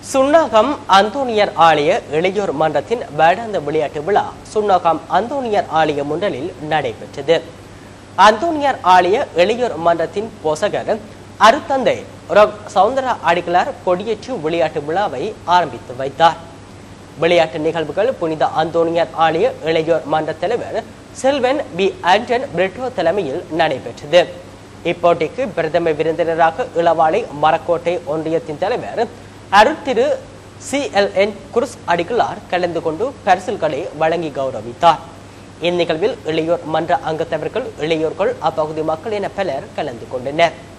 சுன்னாகம் அந்தோனியர் ஆலய இளையோர் மன்றத்தின் வேடாந்த விளையாட்டு விழா சுன்னாகம் அந்தோனியர் ஆலய முன்றலில் நடைபெற்றது அந்தோனியர் ஆலய இளையோர் மன்றத்தின் போசகர் அருத்தந்தை ரொக் சவுந்தர அடிகளார் கொடியேற்று விளையாட்டு விழாவை ஆரம்பித்து வைத்தார் விளையாட்டு நிகழ்வுகள் புனித அந்தோனியர் ஆலய இளையோர் மன்ற தலைவர் செல்வன் பி ஆண்டன் பிரிட்டோ தலைமையில் நடைபெற்றது இப்போட்டிக்கு பிரதம விருந்தினராக இளவாலை மரக்கோட்டை ஒன்றியத்தின் தலைவர் அருட்திரு சி எல் என் குருஸ் அடிகளார் கலந்து கொண்டு பரிசில்களை வழங்கி கௌரவித்தார் இந்நிகழ்வில் இளையோர் மன்ற அங்கத்தவர்கள் இளையோர்கள் அப்பகுதி மக்கள் என பலர் கலந்து கொண்டனர்